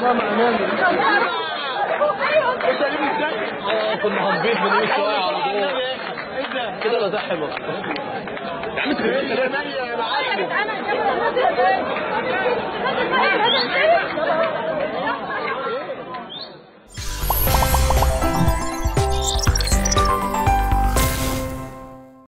كنا هنبيض من ايه شويه على طول كده ولا ده حلو يا عم انت يا معلم